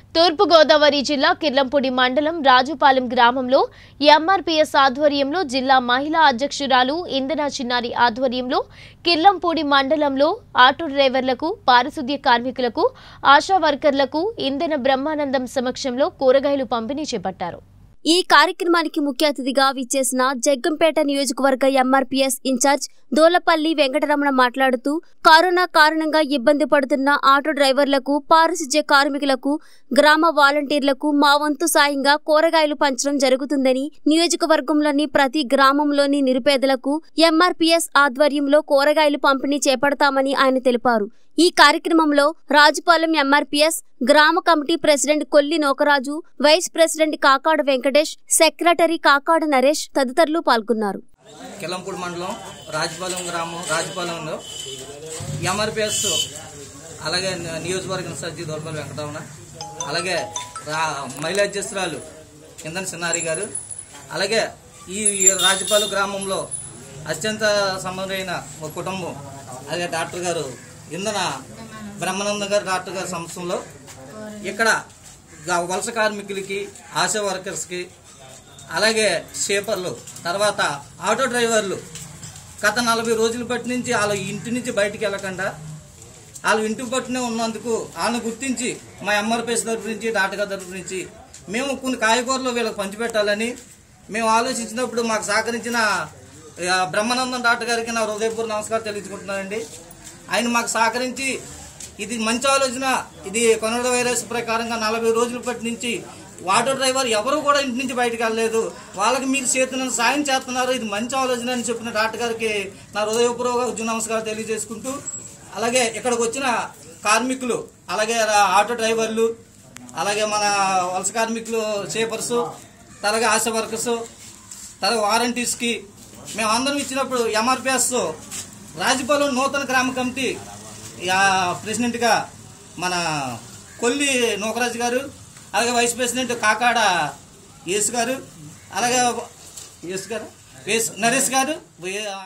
తూర్పుగోదావరి జిల్లా కిర్లంపూడి మండలం రాజుపాలెం గ్రామంలో ఎంఆర్పీఎస్ ఆధ్వర్యంలో జిల్లా మహిళా అధ్యక్షురాలు ఇందన చిన్నారి ఆధ్వర్యంలో కిర్లంపూడి మండలంలో ఆటో డ్రైవర్లకు పారిశుద్ధ్య కార్మికులకు ఆశా వర్కర్లకు ఇంధన బ్రహ్మానందం సమక్షంలో కూరగాయలు పంపిణీ చేపట్టారు ఈ కార్యక్రమానికి ముఖ్య అతిథిగా విచ్చేసిన జగ్గంపేట నియోజకవర్గ ఎంఆర్పీఎస్ ఇన్ఛార్జ్ దోలపల్లి వెంకటరమణ మాట్లాడుతూ కరోనా కారణంగా ఇబ్బంది పడుతున్న ఆటో డ్రైవర్లకు పారిశుధ్య కార్మికులకు గ్రామ వాలంటీర్లకు మా వంతు సాయంగా కూరగాయలు పంచడం జరుగుతుందని నియోజకవర్గంలోని ప్రతి గ్రామంలోని నిరుపేదలకు ఎంఆర్పీఎస్ ఆధ్వర్యంలో కూరగాయలు పంపిణీ చేపడతామని ఆయన తెలిపారు ఈ కార్యక్రమంలో రాజుపాలెం ఎంఆర్పీఎస్ గ్రామ committee president Kolli Nokaraju vice president Kakada Venkatesh secretary Kakada Naresh తదితరులు పాల్గొన్నారు కిల్లంపూడి మండలం రాజపాలెం గ్రామం రాజపాలెంలో ఎంఆర్పిఎస్ అలాగే ని- నియోజకవర్గ ఇన్ఛార్జి దొరపల్లి వెంకటరమణ అలాగే రా మహిళా అధ్యక్షురాలు ఇందన్ సిన్నారి గారు అలాగే ఈ రాజపాలెం గ్రామంలో అత్యంత సంబంధమైన ఒక కుటుంబం అలాగే డాక్టర్ గారు ఇందన బ్రహ్మానంద గారు డాక్టర్ గారి సంస్థలో ఇక్కడ గా- వలస కార్మికులకి ఆశా వర్కర్స్కి అలాగే షేపర్లు తర్వాత ఆటో డ్రైవర్లు గత నలభై రోజుల బట్టి నుంచి వాళ్ళ ఇంటి నుంచి బయటికి వెళ్ళకుండా వాళ్ళు ఇంటి పట్టునే ఉన్నందుకు వాళ్ళని గుర్తించి మా ఎంఆర్పిఎస్ తరపు నుంచి డాటగా తరపు నుంచి మేము కొన్ని కాయగూరలు వీళ్ళకి పంచిపెట్టాలని మేము ఆలోచించినప్పుడు మాకు సహకరించిన ఆ, బ్రహ్మానందం డాక్టర్ గారికి నా హృదయపూర్వ నమస్కారం తెలియజుకుంటున్నానండి ఆయన మాకు సహకరించి ఇది మంచి ఆలోచన ఇది కరోనా వైరస్ ప్రకారంగా నలభై రోజుల పట్టి నుంచి ఆటో డ్రైవర్ ఎవరు కూడా ఇంటి నుంచి బయటకు వెళ్ళలేదు వాళ్ళకి మీరు చేతున్న సాయం చేస్తున్నారు ఇది మంచి ఆలోచన అని చెప్పిన డాక్టర్ గారికి నా హృదయపూర్వక ఉద్యోగ నమస్కారం తెలియజేసుకుంటూ అలాగే ఇక్కడికి వచ్చిన కార్మికులు అలాగే రా- ఆటో డ్రైవర్లు అలాగే మన వలస కార్మికులు చేపర్స్ అలాగే ఆశా వర్కర్స్ తర్వాత వారంటీస్కి మేము అందరం ఇచ్చినప్పుడు ఎంఆర్పిఎస్ రాజపాలెం నూతన గ్రామ కమిటీ యా, ప్రెసిడెంట్గా మన కొల్లి నూకరాజు గారు అలాగే వైస్ ప్రెసిడెంట్ కాకాడ యేసు గారు అలాగే యేసు గారు యేసు నరేష్ గారు